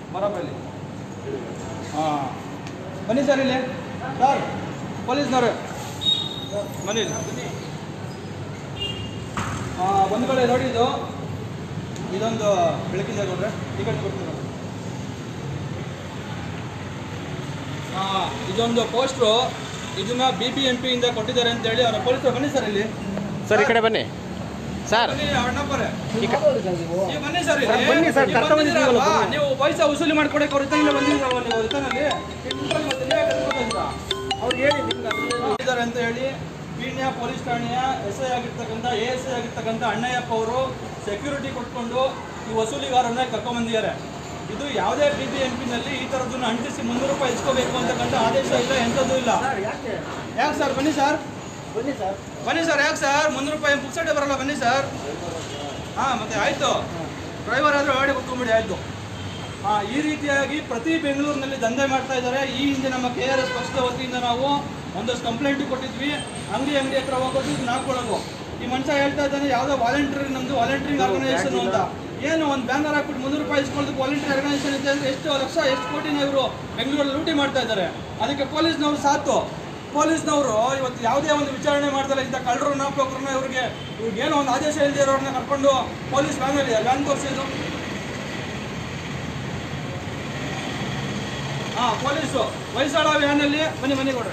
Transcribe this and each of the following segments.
ಬರಬಲ್ಲಿ ಹಾಂ ಬನ್ನಿ ಸರ್ ಇಲ್ಲಿ ಸರ್ ಪೊಲೀಸ್ನವ್ರು ಬನ್ನಿ ಇಲ್ಲಿ. ಆ, ಒಂದು ಕಡೆ ನೋಡಿ ಇದು ಇದೊಂದು ಬೆಳಕಿನ ಜಾಗ ನೋಡ್ರೆ ಈ ಕಡೆ ಕೊಡ್ತೀನಿ ನೋಡಿ. ಆ, ಇದೊಂದು ಪೋಸ್ಟ್ರು ಇದನ್ನ ಬಿ ಬಿ ಎಂ ಪಿಯಿಂದ ಕೊಟ್ಟಿದ್ದಾರೆ ಅಂತೇಳಿ ಅವರ ಪೊಲೀಸರು ಬನ್ನಿ ಸರ್ ಇಲ್ಲಿ ಸರ್ ಈ ಕಡೆ ಬನ್ನಿ ಸರ್ ಬನ್ನಿ ಅಣ್ಣಪ್ಪರೇ ಈ ಕ- ನೀವು ಬನ್ನಿ ಸರ್ ಇಲ್ಲಿ. ಸರ್, ಬನ್ನಿ ಸರ್, ನೀವು ಕರ್ಕೊಂಡ್ ಬಂದಿದ್ದೀರಲ್ವಾ? ಬಂದಿದ್ದೀವಲ್ಲ, ಬನ್ನಿ. ನೀವು ಪೈಸಾ ವಸೂಲಿ ಮಾಡ್ಕೊಡಕ್ಕೆ ಅವ್ರ ಇದ್ದಂಗೆ ಬಂದಿದ್ದೀರಲ್ವ ನೀವು ಇದ್ದಾನಲ್ಲಿ ಮತ್ತೆ ನೀವೇ ಕರ್ಕೊಂಡ್ ಅವ್ರಿಗೆ ಹೇಳಿ ನಿಮ್ಗೆ ಇದ್ದಾರೆ ಅಂತ ಹೇಳಿ ಪೀಣ್ಯ ಪೊಲೀಸ್ ಠಾಣೆಯ ಎಸ್ ಐ ಆಗಿರ್ತಕ್ಕಂಥ ಎ ಎಸ್ ಐ ಆಗಿರ್ತಕ್ಕಂಥ ಅಣ್ಣಯ್ಯಪ್ಪ ಅವರು ಸೆಕ್ಯೂರಿಟಿ ಕೊಟ್ಕೊಂಡು ಈ ವಸೂಲಿಗಾರನ್ನ ಕರ್ಕೊಂಬಂದಿದ್ದಾರೆ ಇದು ಯಾವುದೇ ಬಿ ಬಿ ಎಂ ಪಿನಲ್ಲಿ ಈ ಥರದನ್ನ ಅಂಟಿಸಿ ಮುನ್ನೂರು ರೂಪಾಯಿ ಇಸ್ಕೋಬೇಕು ಅಂತಕ್ಕಂಥ ಆದೇಶ ಇಲ್ಲ ಎಂಥದ್ದು ಇಲ್ಲ ಯಾಕೆ ಯಾಕೆ ಸರ್ ಬನ್ನಿ ಸರ್ ಬನ್ನಿ ಸರ್ ಬನ್ನಿ ಸರ್ ಯಾಕೆ ಸರ್ ಮುನ್ನೂರು ರೂಪಾಯಿ ಪುಕ್ಸಟೆ ಬರಲ್ಲ ಬನ್ನಿ ಸರ್ ಹಾಂ ಮತ್ತೆ ಆಯಿತು ಡ್ರೈವರ್ ಆದರೂ ಗಾಡಿ ಕುತ್ಕೊಂಬಿಡಿ ಆಯಿತು ಹಾಂ ಈ ರೀತಿಯಾಗಿ ಪ್ರತಿ ಬೆಂಗಳೂರಿನಲ್ಲಿ ದಂಧೆ ಮಾಡ್ತಾ ಇದ್ದಾರೆ ಈ ಹಿಂದೆ ನಮ್ಮ ಕೆ ಆರ್ ಎಸ್ ಪಕ್ಷದ ವತಿಯಿಂದ ನಾವು ಒಂದಷ್ಟು ಕಂಪ್ಲೇಂಟ್ ಕೊಟ್ಟಿದ್ವಿ ಅಂಗಡಿ ಅಂಗಡಿ ಹತ್ರ ಹೋಗೋದು ಇದನ್ನ ಹಾಕೊಳ್ಳೋದು ಈ ಮನುಷ್ಯ ಹೇಳ್ತಾ ಇದ್ದಾನೆ ಯಾವುದೋ ವಾಲಂಟಿಯರ್ ನಮ್ಮದು ವಾಲಂಟಿಯರಿಂಗ್ ಆರ್ಗನೈಸೇಷನ್ ಅಂತ ಏನು ಒಂದು ಬ್ಯಾನರ್ ಹಾಕ್ಬಿಟ್ಟು ಮುನ್ನೂರು ರೂಪಾಯಿ ಇಸ್ಕೊಳ್ಳೋದಕ್ಕೆ ವಾಲಂಟಿಯರ್ ಆರ್ಗನೈಸೇಷನ್ ಇದೆ ಅಂದರೆ ಎಷ್ಟು ಲಕ್ಷ ಎಷ್ಟು ಕೋಟಿನ ಇವರು ಬೆಂಗಳೂರಲ್ಲಿ ಲೂಟಿ ಮಾಡ್ತಾ ಇದ್ದಾರೆ ಅದಕ್ಕೆ ಪೊಲೀಸ್ನವರು ಸಾತು ಪೊಲೀಸ್ನವರು ಇವತ್ತು ಯಾವುದೇ ಒಂದು ವಿಚಾರಣೆ ಮಾಡ್ತಾರೆ ಇಂಥ ಕಳ್ಳರು ನಾಪಕರನ್ನ ಇವ್ರಿಗೆ ಇವ್ರಿಗೇನೋ ಒಂದು ಆದೇಶ ಇಲ್ಲದೆ ಇರೋರನ್ನ ಕರ್ಕೊಂಡು ಪೊಲೀಸ್ ವ್ಯಾನಲ್ಲಿ ವ್ಯಾನ್ ತೋರಿಸಿದ್ರು ಹಾಂ ಪೊಲೀಸು ವಯಸ್ಸಾಳ ವ್ಯಾನಲ್ಲಿ ಬನ್ನಿ ಮನೆ ಕೊಡ್ರಿ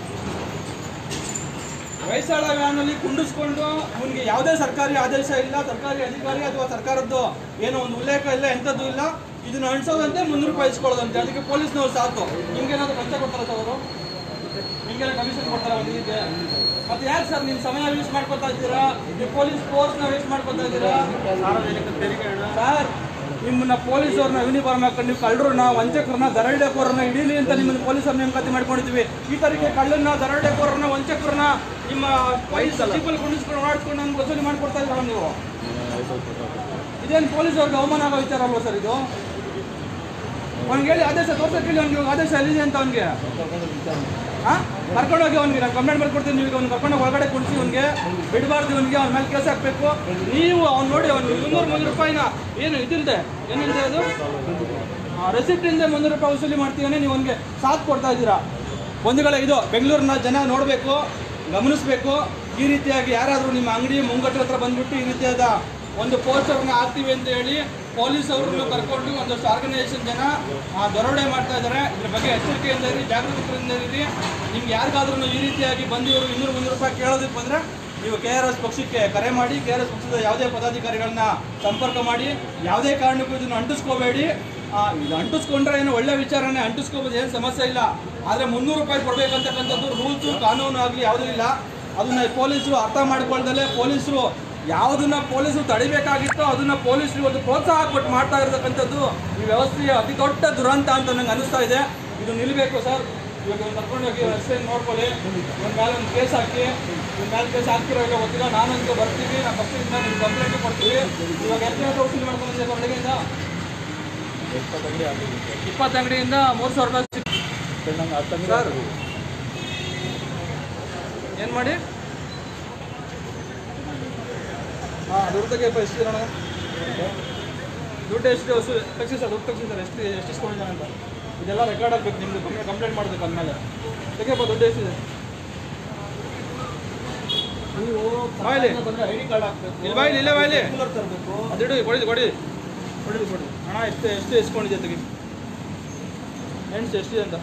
ವಯಸ್ಸಾಳ ವ್ಯಾನಲ್ಲಿ ಕುಂಡಿಸ್ಕೊಂಡು ಅವನಿಗೆ ಯಾವುದೇ ಸರ್ಕಾರಿ ಆದೇಶ ಇಲ್ಲ ಸರ್ಕಾರಿ ಅಧಿಕಾರಿ ಅಥವಾ ಸರ್ಕಾರದ್ದು ಏನೋ ಒಂದು ಉಲ್ಲೇಖ ಇಲ್ಲ ಎಂಥದ್ದು ಇಲ್ಲ ಇದನ್ನ ಅಣಿಸೋದಂತೆ ಮುನ್ನೂರು ರೂಪಾಯಿ ಇಸ್ಕೊಳ್ಳೋದಂತೆ ಅದಕ್ಕೆ ಪೊಲೀಸ್ನವ್ರು ಸಾಕು ನಿಮ್ಗೇನಾದ್ರು ಲಂಚ ಕೊಡ್ತಾರ ಸರ್ ಅವರು ನಿಮ್ಗೆಲ್ಲ ಕಮಿಷನ್ ಕೊಡ್ತಾರ ಒಂದು ಇದಕ್ಕೆ ಮತ್ತೆ ಯಾಕೆ ಸರ್ ನಿಮ್ಮ ಸಮಯ ವೇಸ್ಟ್ ಮಾಡ್ಕೊತಾ ಇದ್ದೀರಾ ನೀವು ಪೊಲೀಸ್ ಫೋರ್ಸ್ನ ವೇಸ್ಟ್ ಮಾಡ್ಕೊತಾ ಇದ್ದೀರಾ ಸಾರ್ವಜನಿಕ ತೆರಿಗೆ ಹಣ ಸರ್ ನಿಮ್ಮನ್ನ ಪೊಲೀಸವ್ರನ್ನ ಯೂನಿಫಾರ್ಮ್ ಹಾಕೊಂಡು ನೀವು ಕಳ್ಳರನ್ನ ವಂಚಕರನ್ನ ದರೋಡೆಕೋರನ್ನ ಹಿಡೀಲಿ ಅಂತ ನಿಮ್ಮನ್ನ ಪೊಲೀಸರು ನೇಮಕಾತಿ ಮಾಡ್ಕೊಂಡಿದ್ವಿ ಈ ತರಕ್ಕೆ ಕಳ್ಳನ್ನ ದರೋಡೆಕೋರನ್ನ ವಂಚಕರನ್ನ ನಿಮ್ಮ ವಯಸ್ಸು ಜೀಪಲ್ಲಿ ಕುಣಿಸ್ಕೊಂಡು ಓಡಾಡ್ಕೊಂಡು ನಮ್ಗೆ ವಸೂಲಿ ಮಾಡ್ಕೊಡ್ತಾ ಇದ್ದೀರ ನೀವು ಇದೇನು ಪೊಲೀಸವ್ರಿಗೆ ಅವಮಾನ ಆಗೋ ವಿಚಾರ ಅಲ್ವಾ ಸರ್ ಇದು ಅವ್ನಿಗೆ ಹೇಳಿ ಆದೇಶ ತೋರ್ಸಕ್ಕಿಲ್ಲ ಅವ್ನಿಗೆ ಆದೇಶ ಎಲ್ಲಿದೆ ಅಂತ ಅವ್ನಿಗೆ ಹಾಂ ಕರ್ಕೊಂಡೋಗಿ ಅವ್ನಿಗೆ ನಾನು ಕಂಪ್ಲೇಂಟ್ ಮಾಡ್ಕೊಡ್ತೀನಿ ನೀವು ಅವ್ನು ಕರ್ಕೊಂಡು ಒಳಗಡೆ ಕುಡಿಸಿ ಅವ್ನಿಗೆ ಬಿಡಬಾರ್ದು ಅವ್ನಿಗೆ ಅವ್ನ ಮೇಲೆ ಕೇಸ್ ಹಾಕಬೇಕು ನೀವು ಅವ್ನು ನೋಡಿ ಅವ್ನು ಮುನ್ನೂರು ಮುನ್ನೂರು ರೂಪಾಯಿನ ಏನು ಇದಿಲ್ಲದೆ ಏನಿದೆ ಅದು ರೆಸಿಪ್ಟ್ ಇಲ್ಲದೆ ಮುನ್ನೂರು ರೂಪಾಯಿ ವಸೂಲಿ ಮಾಡ್ತೀವಿ ನೀವು ಅವ್ನಿಗೆ ಸಾಥ್ ಕೊಡ್ತಾ ಇದ್ದೀರಾ ಒಂದುಗಳೇ ಇದು ಬೆಂಗಳೂರಿನ ಜನ ನೋಡಬೇಕು ಗಮನಿಸಬೇಕು ಈ ರೀತಿಯಾಗಿ ಯಾರಾದರೂ ನಿಮ್ಮ ಅಂಗಡಿ ಮುಂಗಟ್ಟರ ಹತ್ರ ಬಂದ್ಬಿಟ್ಟು ಈ ರೀತಿಯಾದ ಒಂದು ಪೋಸ್ಟರ್ನ ಹಾಕ್ತೀವಿ ಅಂತ ಹೇಳಿ ಪೊಲೀಸ್ ಅವ್ರನ್ನು ಕರ್ಕೊಂಡು ಒಂದಷ್ಟು ಆರ್ಗನೈಸೇಷನ್ ಜನ ಆ, ದರೋಡೆ ಮಾಡ್ತಾ ಇದ್ದಾರೆ ಇದ್ರ ಬಗ್ಗೆ ಎಚ್ಚರಿಕೆಯಿಂದ ಇರಿ ಜಾಗೃತಿಯಿಂದ ಇರಿ ನಿಮ್ಗೆ ಯಾರಿಗಾದ್ರೂ ಈ ರೀತಿಯಾಗಿ ಬಂದು ಇವರು ಇನ್ನೂರು ಮುನ್ನೂರು ರೂಪಾಯಿ ಕೇಳೋದಕ್ಕೆ ಬಂದರೆ ನೀವು ಕೆ ಆರ್ ಎಸ್ ಪಕ್ಷಕ್ಕೆ ಕರೆ ಮಾಡಿ ಕೆ ಆರ್ ಎಸ್ ಪಕ್ಷದ ಯಾವುದೇ ಪದಾಧಿಕಾರಿಗಳನ್ನ ಸಂಪರ್ಕ ಮಾಡಿ ಯಾವುದೇ ಕಾರಣಕ್ಕೂ ಇದನ್ನು ಅಂಟಿಸ್ಕೋಬೇಡಿ ಆ, ಇದು ಅಂಟಿಸ್ಕೊಂಡ್ರೆ ಏನು ಒಳ್ಳೆ ವಿಚಾರನೇ ಅಂಟಿಸ್ಕೋಬೋದು ಏನು ಸಮಸ್ಯೆ ಇಲ್ಲ ಆದರೆ ಮುನ್ನೂರು ರೂಪಾಯಿ ಕೊಡಬೇಕಂತಕ್ಕಂಥದ್ದು ರೂಲ್ಸು ಕಾನೂನು ಆಗಲಿ ಯಾವುದೂ ಇಲ್ಲ ಅದನ್ನ ಪೊಲೀಸರು ಅರ್ಥ ಮಾಡ್ಕೊಳ್ದಲೆ ಪೊಲೀಸರು ಯಾವುದನ್ನ ಪೊಲೀಸರು ತಡಿಬೇಕಾಗಿತ್ತೋ ಅದನ್ನ ಪೊಲೀಸರು ಒಂದು ಪ್ರೋತ್ಸಾಹ ಕೊಟ್ಟು ಮಾಡ್ತಾ ಇರತಕ್ಕಂಥದ್ದು ಈ ವ್ಯವಸ್ಥೆಯ ಅತಿ ದೊಡ್ಡ ದುರಂತ ಅಂತ ನಂಗೆ ಅನಿಸ್ತಾ ಇದೆ ಇದು ನಿಲ್ಲಬೇಕು ಸರ್ ಇವಾಗ ಇವ್ನು ಕರ್ಕೊಂಡೋಗಿ ರಸ್ತೆ ನೋಡ್ಕೊಳ್ಳಿ ಇವ್ನ ಮೇಲೆ ಒಂದು ಕೇಸ್ ಹಾಕಿ ಇವ್ನ ಮೇಲೆ ಕೇಸ್ ಹಾಕ್ತಿರೋ ಇಲ್ಲ ಗೊತ್ತಿಲ್ಲ ನಾನಂತೂ ಬರ್ತೀವಿ ನಮ್ಮ ಪಕ್ಷದಿಂದ ನಿಮ್ಗೆ ಕಂಪ್ಲೇಂಟ್ ಕೊಡ್ತೀವಿ ಇವಾಗ ಎಷ್ಟು ಜನ ವಸೂಲಿ ಮಾಡ್ಕೊಂಡಿದ್ದೆ ಹೊರಗಡೆಯಿಂದ ಇಪ್ಪತ್ತು ಅಂಗಡಿಯಿಂದ ಮೂರು ಸಾವಿರ ರೂಪಾಯಿ ಸಿಕ್- ಸರ್ ಏನು ಮಾಡಿ ಹಾಂ ದುಡ್ಡು ತೆಗಿಯಪ್ಪ ಎಷ್ಟು ನೋಡೋಣ ದುಡ್ಡು ಎಷ್ಟು ವಸೂ ತೆಗ್ಸಿ ಸರ್ ದುಡ್ಡು ತೆಗ್ಸಿ ಸರ್ ಎಷ್ಟು ಎಷ್ಟು ಇಸ್ಕೊಂಡಿದ್ದಾನೆ ಅಂತ ಇದೆಲ್ಲ ರೆಕಾರ್ಡ್ ಆಗಬೇಕು ನಿಮ್ಮದು ಕಂಪ್ಲೇಂಟ್ ಕಂಪ್ಲೇಂಟ್ ಮಾಡಬೇಕು ಅಂದಮೇಲೆ ತೆಗಿಯಪ್ಪ ದುಡ್ಡು ಎಷ್ಟಿದೆ ನೀವು ಬಾಯ್ಲಿ. ಬಂದ್ರೆ ಐ ಡಿ ಕಾರ್ಡ್ ಹಾಕ್ಬೇಕು ಇಲ್ಲಿ ಬಾಯ್ಲಿ ಇಲ್ಲೇ ಬಾಯ್ಲಿ ಕೂಲರ್ ತರಬೇಕು ಅದಿಡು ಕೊಡಿ ಕೊಡಿ ಕೊಡಿ ಕೊಡಿ ಹಣ ಎಷ್ಟು ಎಷ್ಟು ಇಸ್ಕೊಂಡಿದ್ದೆ ತೆಗಿ ಎಣ್ಸು ಎಷ್ಟಿದೆ ಅಂತ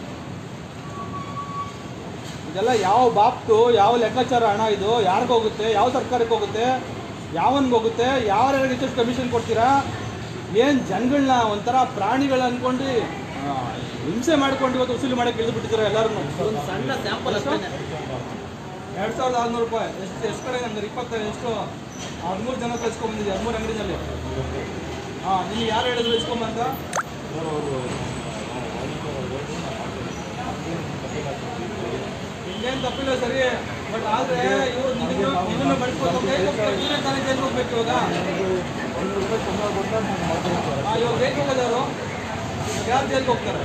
ಇದೆಲ್ಲ ಯಾವ ಬಾಪ್ತು ಯಾವ ಲೆಕ್ಕಾಚಾರ ಹಣ ಇದು ಯಾರಿಗೆ ಹೋಗುತ್ತೆ ಯಾವ ಸರ್ಕಾರಕ್ಕೆ ಹೋಗುತ್ತೆ ಯಾವನ್ಗೆ ಹೋಗುತ್ತೆ ಯಾರ್ಯಾರಿಗೆ ಎಷ್ಟು ಕಮಿಷನ್ ಕೊಡ್ತೀರಾ ಏನು ಜನಗಳನ್ನ ಒಂಥರ ಪ್ರಾಣಿಗಳು ಅಂದ್ಕೊಂಡು ಆ, ಹಿಂಸೆ ಮಾಡ್ಕೊಂಡು ಇವತ್ತು ವಸೂಲಿ ಮಾಡಕ್ಕೆ ಇಳಿದು ಬಿಟ್ಟಿದ್ದಾರೆ ಎಲ್ಲರೂ ಒಂದು ಸಣ್ಣ ಸ್ಯಾಂಪಲ್ ಅಷ್ಟೇ ಎರಡು ಸಾವಿರದ ಆರುನೂರು ರೂಪಾಯಿ ಎಷ್ಟು ಎಷ್ಟು ಕಡೆ ನಮ್ದು ಇಪ್ಪತ್ತೈದು ಎಷ್ಟು ಹದಿಮೂರು ಜನ ಕಳ್ಸ್ಕೊಂಬಂದಿದ್ದೆ ಹದಿಮೂರು ಅಂಗಡಿನಲ್ಲಿ ಹಾಂ ನಿಮ್ಗೆ ಯಾರು ಹೇಳಿದ್ರು ಇಸ್ಕೊಂಬಂತ ನಿಮ್ಗೇನು ತಪ್ಪಿಲ್ಲ ಸರಿ ಬಟ್ ಆದರೆ ಇವರು ನಿಮ್ಮನ್ನು ನಿಮ್ಮನ್ನು ಬಳಸ್ಕೊಂಡು ನೀವೇ ತಾನೇ ಜೈಲ್ಗೆ ಹೋಗ್ಬೇಕು ಇವಾಗ ಹಾಂ ಇವಾಗ ಜೈಲ್ಗೆ ಹೋಗೋದು ಯಾರು ಯಾರು ಜೈಲ್ಗೆ ಹೋಗ್ತಾರೆ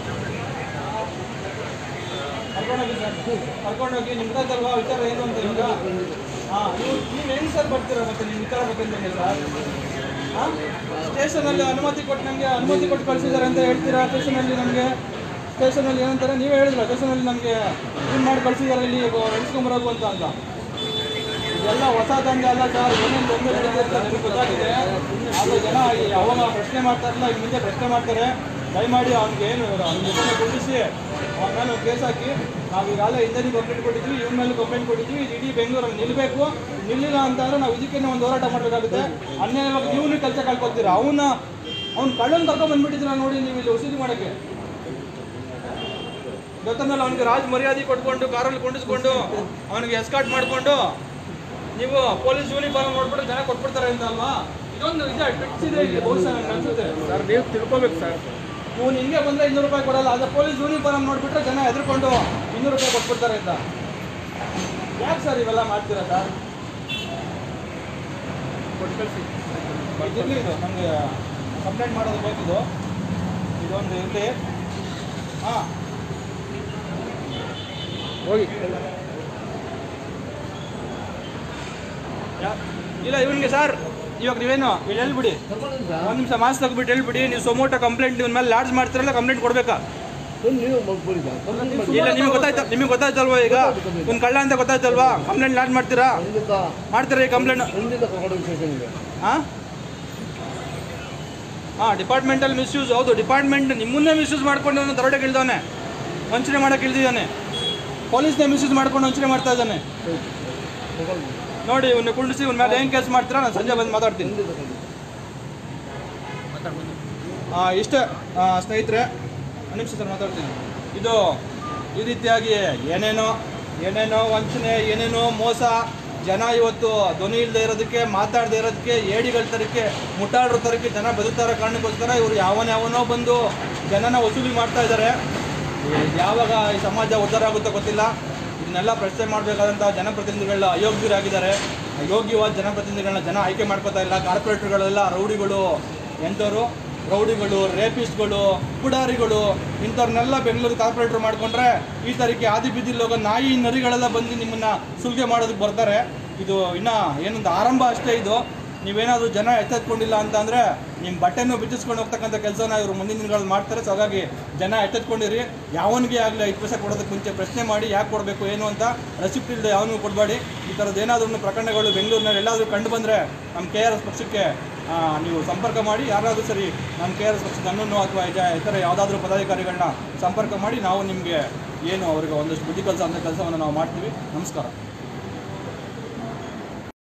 ಕರ್ಕೊಂಡೋಗಿ ಸರ್ ಕರ್ಕೊಂಡೋಗಿ ನಿಮ್ಗೆ ಗೊತ್ತಲ್ವಾ ವಿಚಾರ ಏನು ಅಂತ ಇವಾಗ ಹಾಂ ನೀವು ನೀವು ಹೆಂಗೆ ಸರ್ ಬರ್ತೀರಾ ಮತ್ತೆ ನಿಮ್ಮ ವಿಚಾರ ಬೇಕಂತ ಸರ್ ಸ್ಟೇಷನಲ್ಲಿ ಅನುಮತಿ ಕೊಟ್ಟು ನನಗೆ ಅನುಮತಿ ಕೊಟ್ಟು ಕಳಿಸಿದ್ದಾರೆ ಅಂತ ಹೇಳ್ತೀರಾ ಸ್ಟೇಷನಲ್ಲಿ ನಮಗೆ ಸ್ಟೇಷನಲ್ಲಿ ಏನಂತಾರೆ ನೀವೇ ಹೇಳಿದ್ರ ಸ್ಟೇಷನಲ್ಲಿ ನಮಗೆ ಇದು ಮಾಡಿ ಕಳಿಸಿದ್ದಾರೆ ಇಲ್ಲಿ ನಡೆಸ್ಕೊಂಬರೋದು ಅಂತ ಅಂತ ಇದೆಲ್ಲ ಹೊಸ ದಂಧೆ ಅಲ್ಲ ಸರ್ ಏನೇನು ತೊಂದರೆ ನಡೆದಿದೆ ಅಂತ ನನಗೆ ಗೊತ್ತಾಗಿದೆ ಆದರೆ ಜನ ಈ ಅವಾಗ ಪ್ರಶ್ನೆ ಮಾಡ್ತಾ ಇರಲಿಲ್ಲ ಈಗ ಮುಂದೆ ಪ್ರಶ್ನೆ ಮಾಡ್ತಾರೆ ದಯಮಾಡಿ ಅವ್ನಿಗೆ ಏನು ಅವ್ನ ಹೆಸರನ್ನ ಗುರುತಿಸಿ ಅವನ ಮೇಲೆ ಒಂದು ಕೇಸ್ ಹಾಕಿ ನಾವು ಈಗಾಗಲೇ ಹಿಂದೆ ಕಂಪ್ಲೇಂಟ್ ಕೊಟ್ಟಿದ್ವಿ ಇವನ ಮೇಲೆ ಕಂಪ್ಲೇಂಟ್ ಕೊಟ್ಟಿದ್ವಿ ಇದು ಇಡೀ ಬೆಂಗಳೂರಲ್ಲಿ ನಿಲ್ಲಬೇಕು ನಿಲ್ಲಿಲ್ಲ ಅಂತಂದ್ರೆ ನಾವು ಇದಕ್ಕೇನೆ ಒಂದು ಹೋರಾಟ ಮಾಡಬೇಕಾಗುತ್ತೆ ಅನ್ಯಾಯವಾಗಿ ನೀವು ಕೆಲಸ ಕಳ್ಕೊತೀರಾ ಅವನ್ನ ಅವ್ನ ಕಳ್ಳನ್ ಕರ್ಕೊಂಡ್ ಬಂದ್ಬಿಟ್ಟಿದ್ದೀರಾ ನೋಡಿ ನೀವು ಇಲ್ಲಿ ವಸೂಲಿ ಮಾಡೋಕ್ಕೆ ಗೊತ್ತಂದ್ರೆ ಅವನಿಗೆ ರಾಜ್ ಮರ್ಯಾದೆ ಕೊಟ್ಕೊಂಡು ಕಾರಲ್ಲಿ ಕೊಂಡಿಸ್ಕೊಂಡು ಅವನಿಗೆ ಎಸ್ಕಾಟ್ ಮಾಡಿಕೊಂಡು ನೀವು ಪೊಲೀಸ್ ಯೂನಿಫಾರ್ಮ್ ನೋಡ್ಬಿಟ್ಟು ಜನ ಕೊಟ್ಬಿಡ್ತಾರೆ ಅಂತ ಅಲ್ವಾ ಇದೊಂದು ಇದೆ ಟ್ರಿಕ್ಸ್ ಇದೆ ಇಲ್ಲಿ ಬಹುಶಃ ನನಗೆ ಅನ್ಸುತ್ತೆ ಸರ್ ನೀವು ತಿಳ್ಕೊಬೇಕು ಸರ್ ಇವ್ನು ಹಿಂಗೆ ಬಂದ್ರೆ ಇನ್ನೂರು ರೂಪಾಯಿ ಕೊಡಲ್ಲ ಅದೇ ಪೊಲೀಸ್ ಯೂನಿಫಾರ್ಮ್ ನೋಡ್ಬಿಟ್ರೆ ಜನ ಹೆದರ್ಕೊಂಡು ಇನ್ನೂರು ರೂಪಾಯಿ ಕೊಟ್ಬಿಡ್ತಾರೆ ಅಂತ ಯಾಕೆ ಸರ್ ಇವೆಲ್ಲ ಮಾಡ್ತೀರಾ ಸರ್ ಕೊಟ್ಟು ಕಳಿಸಿ ಇದಿರಲಿ ಇದು ನಮಗೆ ಕಂಪ್ಲೇಂಟ್ ಮಾಡೋದು ಬೇಕಿದು ಇದೊಂದು ಇರಲಿ ಹಾಂ ಹೋಗಿ ಇಲ್ಲ ಇವನಿಗೆ ಸರ್ ಇವಾಗ ನೀವೇನು ಇಲ್ಲಿ ಹೇಳ್ಬಿಡಿ ಒಂದು ನಿಮಿಷ ಮಾಸ್ ತೆಗ್ಬಿಟ್ಟು ಹೇಳ್ಬಿಡಿ ನೀವು ಸೊಮೋಟೋ ಕಂಪ್ಲೇಂಟ್ ನಿಮ್ಮ ಮೇಲೆ ಲಾಡ್ಜ್ ಮಾಡ್ತಿರಲ್ಲ ಕಂಪ್ಲೇಂಟ್ ಕೊಡ್ಬೇಕಾ ನೀವು ಮಾಡ್ಬೋದಾ? ಕಂಪ್ಲೇಂಟ್ ಮಾಡಿ. ಇಲ್ಲ ನಿಮಗೆ ಗೊತ್ತಾಯ್ತಾ ನಿಮಗೆ ಗೊತ್ತಾಯ್ತಲ್ವಾ ಈಗ ಒಂದು ಕಳ್ಳ ಅಂತ ಗೊತ್ತಾಯ್ತಲ್ವಾ ಕಂಪ್ಲೇಂಟ್ ಲಾಡ್ಜ್ ಮಾಡ್ತೀರಾ ಖಂಡಿತ ಮಾಡ್ತೀರಾ ಈ ಕಂಪ್ಲೇಂಟ್ ಖಂಡಿತ ಕರ್ಕೊಂಡು ಹೋಗಿ ಸ್ಟೇಷನ್ಗೆ ಹಾಂ ಹಾಂ ಡಿಪಾರ್ಟ್ಮೆಂಟಲ್ ಮಿಸ್ಯೂಸ್ ಹೌದು ಡಿಪಾರ್ಟ್ಮೆಂಟ್ ನಿಮ್ಮನ್ನೇ ಮಿಸ್ಯೂಸ್ ಮಾಡ್ಕೊಂಡು ಅವನು ದರೋಡೆಗೆ ಇಳ್ದವನೆ ವಂಚನೆ ಮಾಡೋಕೆ ಇಳ್ದಿದ್ದಾನೆ ಪೊಲೀಸ್ನೇ ಮಿಸ್ಯೂಸ್ ಮಾಡ್ಕೊಂಡು ವಂಚನೆ ಮಾಡ್ತಾ ಇದ್ದಾನೆ ತಗೊಂಡು ನೋಡಿ ಇವನ್ನ ಕುಂಡಿಸಿ ಇವನ ಮೇಲೆ ಏನು ಕೇಸ್ ಮಾಡ್ತೀರಾ ನಾನು ಸಂಜೆ ಬಂದು ಮಾತಾಡ್ತೀನಿ ಖಂಡಿತ ಖಂಡಿತ ಆ, ಇಷ್ಟೇ ಆ, ಸ್ನೇಹಿತರೆ ಒಂದು ನಿಮಿಷ ಸರ್ ಮಾತಾಡ್ತೀನಿ ಇದು ಈ ರೀತಿಯಾಗಿ ಏನೇನೋ ಏನೇನೋ ವಂಚನೆ ಏನೇನೋ ಮೋಸ ಜನ ಇವತ್ತು ಧ್ವನಿ ಇಲ್ಲದೆ ಇರೋದಕ್ಕೆ ಮಾತಾಡದೇ ಇರೋದಕ್ಕೆ ಏಡಿಗಳ ತರಕ್ಕೆ ಮುಟ್ಟಾಡ್ರ ತರಕ್ಕೆ ಜನ ಬದುಕ್ತಾ ಇರೋ ಕಾರಣಕ್ಕೋಸ್ಕರ ಇವರು ಯಾವನ ಯಾವನೋ ಬಂದು ಜನನ ವಸೂಲಿ ಮಾಡ್ತಾ ಇದ್ದಾರೆ ಯಾವಾಗ ಈ ಸಮಾಜ ಉದ್ಧಾರ ಆಗುತ್ತೋ ಗೊತ್ತಿಲ್ಲ ಇದನ್ನೆಲ್ಲ ಪ್ರಶ್ನೆ ಮಾಡಬೇಕಾದಂಥ ಜನಪ್ರತಿನಿಧಿಗಳ ಅಯೋಗ್ಯರಾಗಿದ್ದಾರೆ ಅಯೋಗ್ಯವಾದ ಜನಪ್ರತಿನಿಧಿಗಳನ್ನ ಜನ ಆಯ್ಕೆ ಮಾಡ್ಕೋತಾ ಇಲ್ಲ ಕಾರ್ಪೊರೇಟರ್ಗಳೆಲ್ಲ ರೌಡಿಗಳು ಎಂಥವ್ರು ರೌಡಿಗಳು ರೇಪಿಸ್ಟ್ಗಳು ಪುಡಾರಿಗಳು ಇಂಥವ್ರನ್ನೆಲ್ಲ ಬೆಂಗಳೂರು ಕಾರ್ಪೊರೇಟರ್ ಮಾಡ್ಕೊಂಡ್ರೆ ಈ ತರಕ್ಕೆ ಆದಿ ಬೀದಿಲಿ ಹೋಗೋ ನಾಯಿ ನರಿಗಳೆಲ್ಲ ಬಂದು ನಿಮ್ಮನ್ನ ಸುಲಿಗೆ ಮಾಡೋದಕ್ಕೆ ಬರ್ತಾರೆ ಇದು ಇನ್ನ ಏನೊಂದು ಆರಂಭ ಅಷ್ಟೇ ಇದು ನೀವೇನಾದರೂ ಜನ ಎಚ್ಚೆತ್ಕೊಂಡಿಲ್ಲ ಅಂತ ಅಂದರೆ ನಿಮ್ಮ ಬಟ್ಟೆನೂ ಬಿಚ್ಚಿಸ್ಕೊಂಡು ಹೋಗ್ತಕ್ಕಂಥ ಕೆಲಸನ ಇವರು ಮುಂದಿನ ದಿನಗಳಲ್ಲಿ ಮಾಡ್ತಾರೆ ಸೊ ಹಾಗಾಗಿ ಜನ ಎಚ್ಚೆತ್ಕೊಂಡಿರಿ ಯಾವನಿಗೆ ಆಗಲಿ ಐದು ಪೈಸೆ ಕೊಡೋದಕ್ಕೆ ಮುಂಚೆ ಪ್ರಶ್ನೆ ಮಾಡಿ ಯಾಕೆ ಕೊಡಬೇಕು ಏನು ಅಂತ ರೆಸಿಪ್ಟ್ ಇಲ್ಲದೆ ಯಾವನಿಗೂ ಕೊಡಬೇಡಿ ಈ ಥರದ್ದು ಏನಾದ್ರೂ ಪ್ರಕರಣಗಳು ಬೆಂಗಳೂರಿನಲ್ಲಿ ಎಲ್ಲಾದರೂ ಕಂಡು ಬಂದರೆ ನಮ್ಮ ಕೆ ಆರ್ ಎಸ್ ಪಕ್ಷಕ್ಕೆ ಆ, ನೀವು ಸಂಪರ್ಕ ಮಾಡಿ ಯಾರಾದರೂ ಸರಿ ನಮ್ಮ ಕೆ ಆರ್ ಎಸ್ ಪಕ್ಷದ ನನ್ನನ್ನು ಅಥವಾ ಇದ- ಇತರ ಯಾವುದಾದ್ರೂ ಪದಾಧಿಕಾರಿಗಳನ್ನ ಸಂಪರ್ಕ ಮಾಡಿ ನಾವು ನಿಮಗೆ ಏನು ಅವ್ರಿಗೆ ಒಂದಷ್ಟು ಬುದ್ಧಿ ಕೆಲಸ ಅಂತ ಕೆಲಸವನ್ನು ನಾವು ಮಾಡ್ತೀವಿ ನಮಸ್ಕಾರ